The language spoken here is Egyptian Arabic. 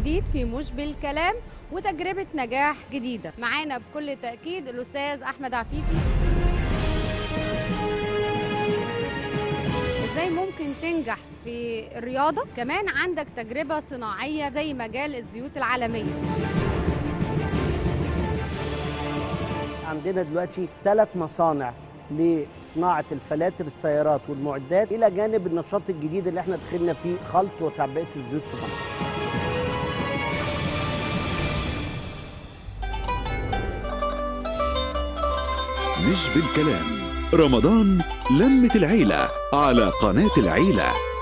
جديد في مش بالكلام وتجربة نجاح جديدة معانا بكل تأكيد الأستاذ أحمد عفيفي ازاي ممكن تنجح في الرياضة كمان عندك تجربة صناعية زي مجال الزيوت العالمية عندنا دلوقتي ثلاث مصانع لصناعة الفلاتر السيارات والمعدات إلى جانب النشاط الجديد اللي احنا دخلنا فيه خلط وتعبئة الزيوت في مصر مش بالكلام رمضان لمة العيلة على قناة العيلة